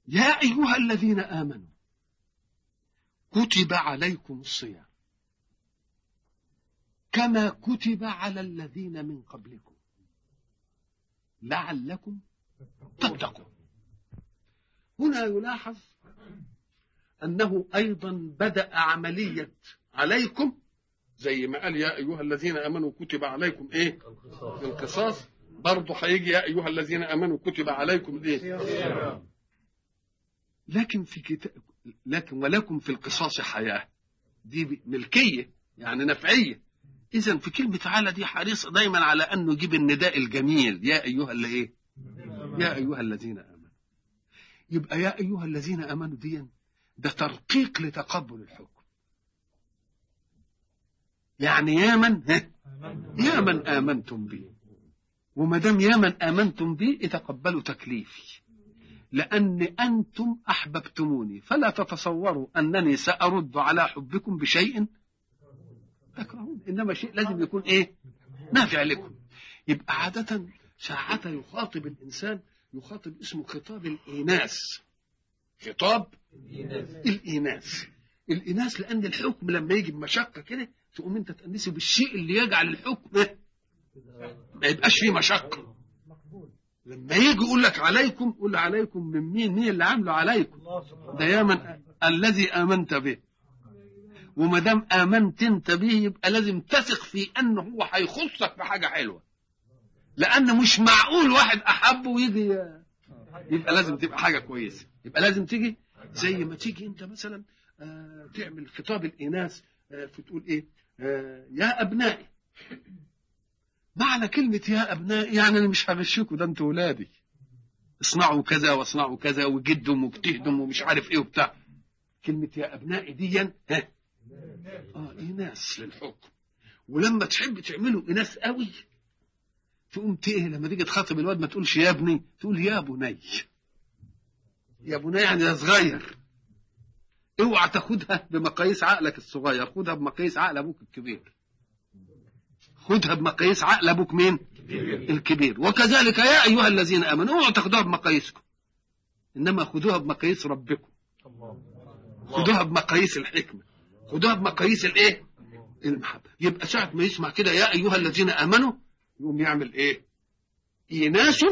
يا أيها الذين آمنوا كتب عليكم الصيام كما كتب على الذين من قبلكم لعلكم تتقون هنا يلاحظ أنه أيضا بدأ عملية عليكم زي ما قال يا أيها الذين آمنوا كتب عليكم إيه القصاص برضه هيجي يا أيها الذين آمنوا كتب عليكم إيه لكن في كتاب لكن ولكم في القصاص حياة دي ملكية يعني نفعية إذا في كلمة تعالى دي حريص دايما على أنه يجيب النداء الجميل يا أيها اللي إيه يا أيها الذين آمنوا يبقى يا أيها الذين آمنوا دي ده ترقيق لتقبل الحكم يعني يا من يا من آمنتم بي وما دام يا من آمنتم بي اتقبلوا تكليفي لأن أنتم أحببتموني فلا تتصوروا أنني سأرد على حبكم بشيء تكرهون إنما شيء لازم يكون إيه نافع لكم يبقى عادة ساعة يخاطب الإنسان يخاطب اسمه خطاب الإيناس خطاب الإيناس الإناث لأن الحكم لما يجي بمشقة كده تقوم أنت تأنسه بالشيء اللي يجعل الحكم ما يبقاش فيه مشقة لما يجي يقول لك عليكم قول عليكم من مين مين اللي عامله عليكم ده يا من الذي آمنت به وما دام آمنت أنت به يبقى لازم تثق في أنه هو هيخصك بحاجة حلوة لأن مش معقول واحد أحبه ويجي يبقى لازم تبقى حاجة كويسة يبقى لازم تيجي زي ما تيجي أنت مثلا آه تعمل خطاب الإناث آه فتقول إيه آه يا أبنائي معنى كلمة يا أبنائي يعني أنا مش هغشكوا ده أنتوا ولادي اصنعوا كذا واصنعوا كذا وجدهم واجتهدوا ومش عارف إيه وبتاع كلمة يا أبنائي دي ها آه إناث للحكم ولما تحب تعملوا إناث قوي تقوم ايه لما تيجي تخاطب الواد ما تقولش يا ابني تقول يا بني يا بني يعني يا صغير اوعى تاخدها بمقاييس عقلك الصغير خدها بمقاييس عقل ابوك الكبير خدها بمقاييس عقل ابوك مين الكبير وكذلك يا ايها الذين امنوا اوعوا تاخدوها بمقاييسكم انما خدوها بمقاييس ربكم خدوها بمقاييس الحكمه خدوها بمقاييس الايه المحبه يبقى ساعه ما يسمع كده يا ايها الذين امنوا يقوم يعمل ايه ايناس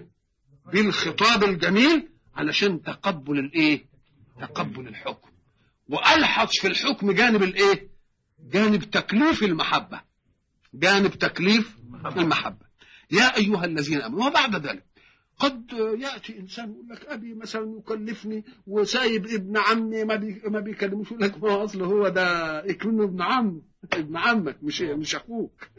بالخطاب الجميل علشان تقبل الايه تقبل الحكم والحظ في الحكم جانب الايه جانب تكليف المحبه جانب تكليف المحبه يا ايها الذين امنوا وبعد ذلك قد ياتي انسان يقول لك ابي مثلا يكلفني وسايب ابن عمي ما بي ما بيكلموش يقول لك ما هو اصله هو ده يكون ابن عم ابن عمك مش مش اخوك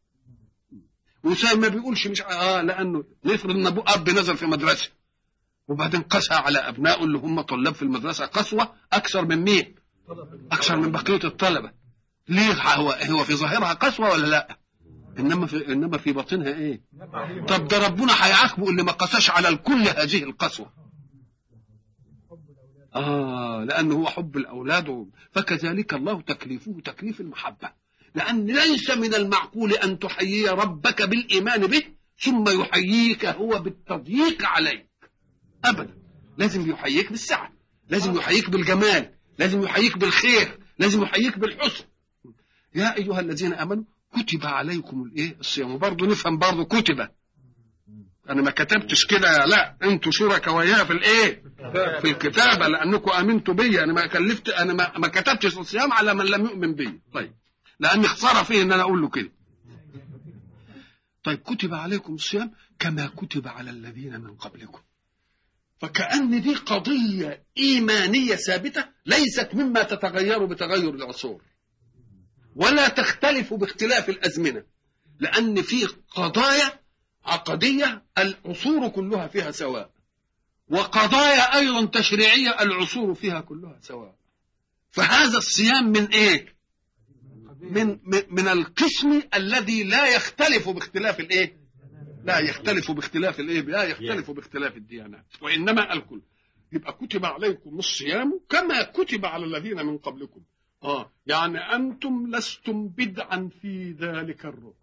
وسام ما بيقولش مش اه لانه نفرض ان ابوه اب نزل في مدرسه وبعدين قسى على ابنائه اللي هم طلاب في المدرسه قسوه اكثر من مين؟ اكثر من بقيه الطلبه ليه هو هو في ظاهرها قسوه ولا لا؟ انما في انما في باطنها ايه؟ طب ده ربنا هيعاقبه اللي ما قساش على الكل هذه القسوه اه لانه هو حب الاولاد فكذلك الله تكليفه تكليف المحبه لأن ليس من المعقول أن تحيي ربك بالإيمان به ثم يحييك هو بالتضييق عليك أبدا لازم يحييك بالسعة لازم يحييك بالجمال لازم يحييك بالخير لازم يحييك بالحسن يا أيها الذين آمنوا كتب عليكم الايه الصيام وبرضه نفهم برضه كتب انا ما كتبتش كده لا انتوا شركاء وياه في الايه في الكتابه لانكم امنتوا بي انا ما كلفت انا ما, ما كتبتش الصيام على من لم يؤمن بي طيب لأن خسارة فيه إن أنا أقول له كده طيب كتب عليكم الصيام كما كتب على الذين من قبلكم فكأن دي قضية إيمانية ثابتة ليست مما تتغير بتغير العصور ولا تختلف باختلاف الأزمنة لأن في قضايا عقدية العصور كلها فيها سواء وقضايا أيضا تشريعية العصور فيها كلها سواء فهذا الصيام من إيه؟ من من القسم الذي لا يختلف باختلاف الايه؟ لا يختلف باختلاف الايه؟ لا يختلف باختلاف الديانات وانما الكل يبقى كتب عليكم الصيام كما كتب على الذين من قبلكم اه يعني انتم لستم بدعا في ذلك الركن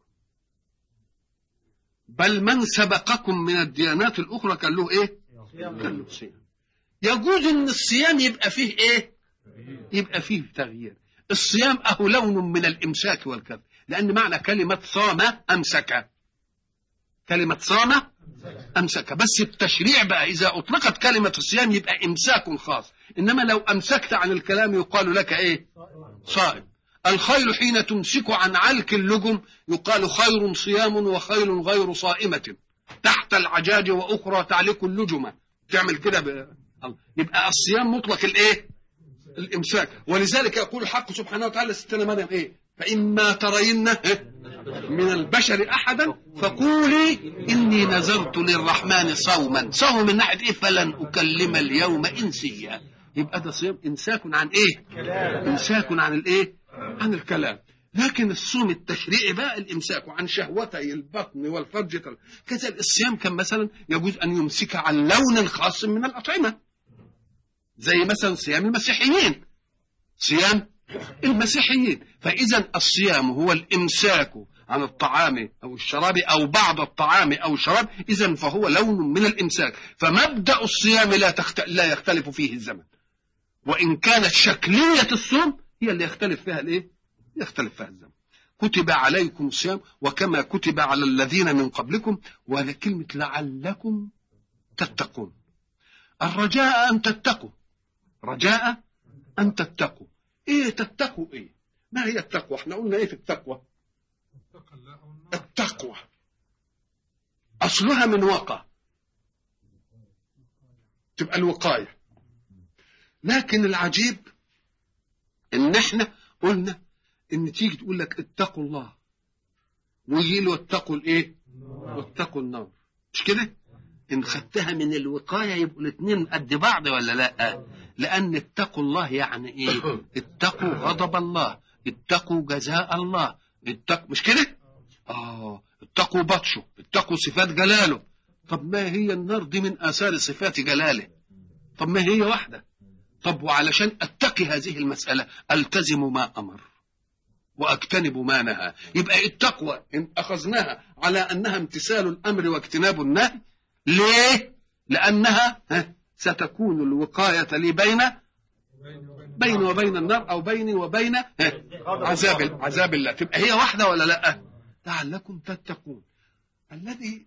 بل من سبقكم من الديانات الاخرى كان له ايه؟ كان له صيام يجوز ان الصيام يبقى فيه ايه يبقى فيه تغيير الصيام اهو لون من الامساك والكف لان معنى كلمه صام امسك كلمه صام امسك بس التشريع بقى اذا اطلقت كلمه الصيام يبقى امساك خاص انما لو امسكت عن الكلام يقال لك ايه صائم الخيل حين تمسك عن علك اللجم يقال خير صيام وخيل غير صائمة تحت العجاج وأخرى تعلق اللجمة تعمل كده ب... يبقى الصيام مطلق الايه الامساك ولذلك يقول الحق سبحانه وتعالى ستنا مريم ايه فإما ترين من البشر أحدا فقولي إني نذرت للرحمن صوما صوم من ناحية إيه فلن أكلم اليوم إنسيا يبقى ده صيام إمساك عن إيه إمساك عن الإيه عن الكلام لكن الصوم التشريعي بقى الامساك عن شهوتي البطن والفرج كذا الصيام كان مثلا يجوز ان يمسك عن لون خاص من الاطعمه زي مثلا صيام المسيحيين صيام المسيحيين فاذا الصيام هو الامساك عن الطعام او الشراب او بعض الطعام او الشراب اذا فهو لون من الامساك فمبدا الصيام لا تخت... لا يختلف فيه الزمن وان كانت شكليه الصوم هي اللي يختلف فيها الايه يختلف فيها الزمن كتب عليكم الصيام وكما كتب على الذين من قبلكم وكلمة لعلكم تتقون الرجاء أن تتقوا رجاء أن تتقوا إيه تتقوا إيه ما هي التقوى احنا قلنا إيه في التقوى التقوى أصلها من وقع تبقى الوقاية لكن العجيب ان احنا قلنا ان تيجي تقول لك اتقوا الله ويجي له اتقوا الايه واتقوا النار مش كده ان خدتها من الوقايه يبقوا الاثنين قد بعض ولا لا لان اتقوا الله يعني ايه اتقوا غضب الله اتقوا جزاء الله اتقوا مش كده اه اتقوا بطشه اتقوا صفات جلاله طب ما هي النار دي من اثار صفات جلاله طب ما هي واحده طب وعلشان اتقي هذه المسألة التزم ما أمر وأجتنب ما نهى يبقى التقوى إن أخذناها على أنها امتثال الأمر واجتناب النهي ليه؟ لأنها ستكون الوقاية لي بين بين وبين النار أو بيني وبين عذاب عذاب الله تبقى هي واحدة ولا لا؟ لعلكم تتقون الذي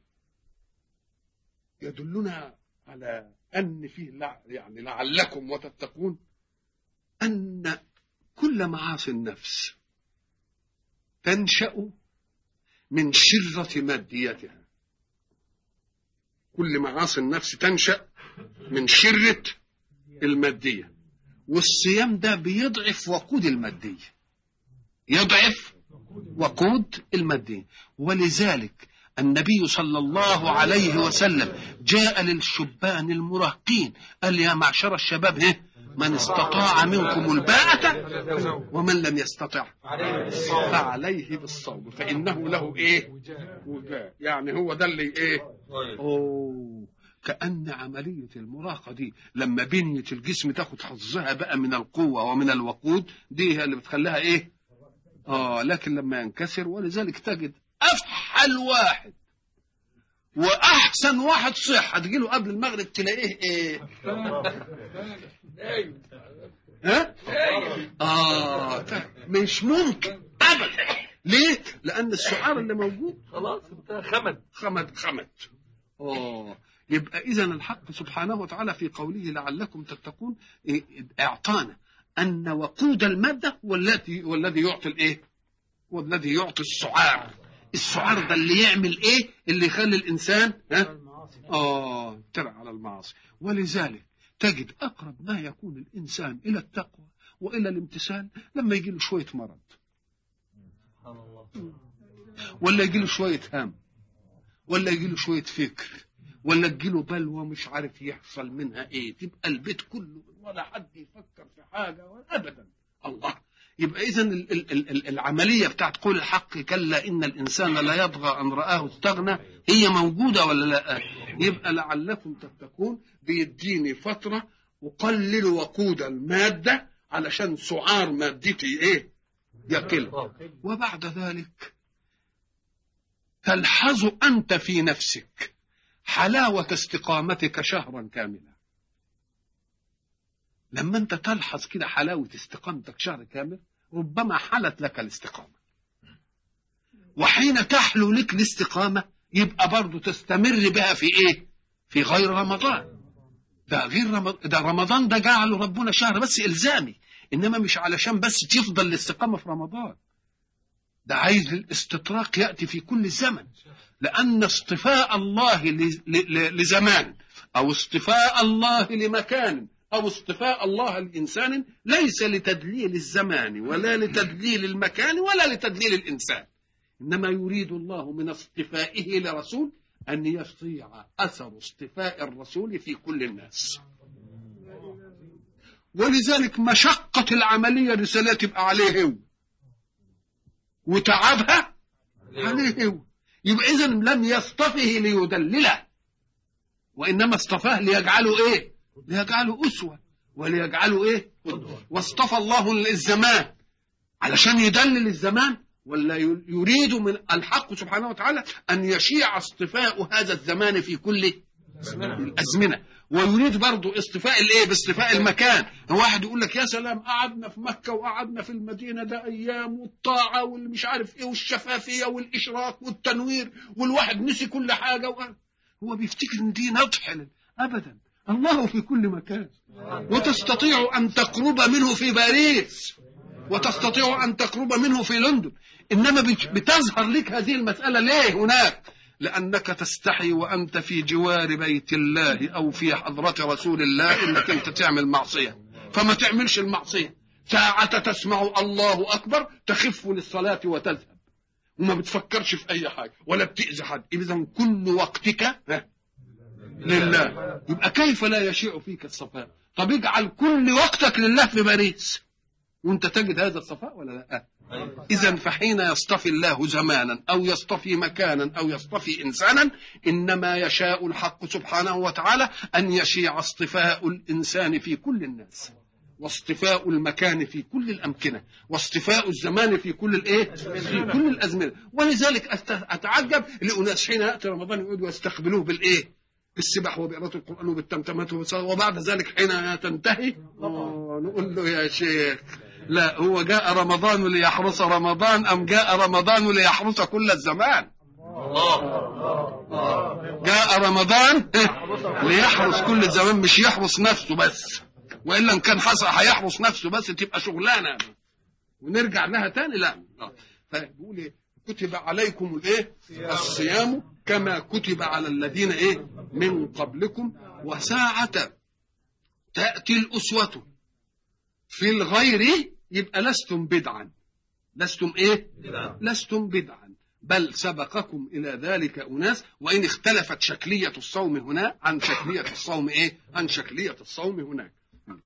يدلنا على أن فيه لع يعني لعلكم وتتقون أن كل معاصي النفس تنشأ من شرة ماديتها كل معاصي النفس تنشأ من شرة المادية والصيام ده بيضعف وقود المادية يضعف وقود المادية ولذلك النبي صلى الله عليه وسلم جاء للشبان المراهقين قال يا معشر الشباب هه من استطاع منكم الباءة ومن لم يستطع فعليه بالصوم فإنه له إيه وجاء يعني هو ده اللي إيه أوه كأن عملية المراهقة دي لما بنية الجسم تاخد حظها بقى من القوة ومن الوقود دي هي اللي بتخليها إيه آه لكن لما ينكسر ولذلك تجد افحل واحد واحسن واحد صحه تجيله قبل المغرب تلاقيه ايه ها اه مش ممكن ابدا ليه لان السعار اللي موجود خلاص خمد خمد خمد اه يبقى اذا الحق سبحانه وتعالى في قوله لعلكم تتقون إيه اعطانا ان وقود الماده والذي والذي يعطي الايه والذي يعطي السعار السعار ده اللي يعمل ايه اللي يخلي الانسان ها اه ترى على المعاصي ولذلك تجد اقرب ما يكون الانسان الى التقوى والى الامتثال لما يجي له شويه مرض ولا يجي له شويه هم ولا يجي له شويه فكر ولا تجي له بلوى مش عارف يحصل منها ايه تبقى البيت كله ولا حد يفكر في حاجه ابدا الله يبقى اذا العمليه بتاعت قول الحق كلا ان الانسان لا يطغى ان راه استغنى هي موجوده ولا لا يبقى لعلكم تتقون بيديني فتره اقلل وقود الماده علشان سعار مادتي ايه يقل وبعد ذلك تلحظ انت في نفسك حلاوه استقامتك شهرا كاملا لما انت تلحظ كده حلاوة استقامتك شهر كامل ربما حلت لك الاستقامة وحين تحلو لك الاستقامة يبقى برضو تستمر بها في ايه في غير رمضان ده غير رمضان ده رمضان ده جعله ربنا شهر بس الزامي انما مش علشان بس تفضل الاستقامة في رمضان ده عايز الاستطراق يأتي في كل زمن لأن اصطفاء الله ل- ل- لزمان أو اصطفاء الله لمكان أو اصطفاء الله لإنسان ليس لتدليل الزمان ولا لتدليل المكان ولا لتدليل الإنسان إنما يريد الله من اصطفائه لرسول أن يستطيع أثر اصطفاء الرسول في كل الناس ولذلك مشقة العملية الرسالة تبقى عليه هو وتعبها عليه هو يبقى إذا لم يصطفه ليدلله وإنما اصطفاه ليجعله إيه ليجعله أسوة وليجعله إيه واصطفى الله الزمان علشان يدلل الزمان ولا يريد من الحق سبحانه وتعالى أن يشيع اصطفاء هذا الزمان في كل الأزمنة ويريد برضه اصطفاء الايه باصطفاء المكان هو واحد يقول لك يا سلام قعدنا في مكة وقعدنا في المدينة ده أيام والطاعة واللي مش عارف إيه والشفافية والإشراق والتنوير والواحد نسي كل حاجة و... هو بيفتكر إن دي نضح أبدا الله في كل مكان وتستطيع أن تقرب منه في باريس وتستطيع أن تقرب منه في لندن إنما بتظهر لك هذه المسألة ليه هناك لأنك تستحي وأنت في جوار بيت الله أو في حضرة رسول الله إنك أنت تعمل معصية فما تعملش المعصية ساعة تسمع الله أكبر تخف للصلاة وتذهب وما بتفكرش في أي حاجة ولا بتأذي حد إذا كل وقتك لله يبقى كيف لا يشيع فيك الصفاء طب اجعل كل وقتك لله في باريس وانت تجد هذا الصفاء ولا لا اذا فحين يصطفي الله زمانا او يصطفي مكانا او يصطفي انسانا انما يشاء الحق سبحانه وتعالى ان يشيع اصطفاء الانسان في كل الناس واصطفاء المكان في كل الامكنه واصطفاء الزمان في كل الايه في كل الازمنه ولذلك اتعجب لاناس حين ياتي رمضان يقعدوا يستقبلوه بالايه بالسبح وبقراءة القرآن وبالتمتمات وبعد ذلك حين تنتهي نقول له يا شيخ لا هو جاء رمضان ليحرس رمضان أم جاء رمضان ليحرس كل الزمان جاء رمضان ليحرس كل الزمان مش يحرس نفسه بس وإلا إن كان حصل هيحرس نفسه بس تبقى شغلانة ونرجع لها تاني لا فبيقول ايه كتب عليكم الايه الصيام كما كتب على الذين ايه من قبلكم وساعة تأتي الأسوة في الغير يبقى لستم بدعا لستم ايه لستم بدعا بل سبقكم إلى ذلك أناس وإن اختلفت شكلية الصوم هنا عن شكلية الصوم إيه عن شكلية الصوم هناك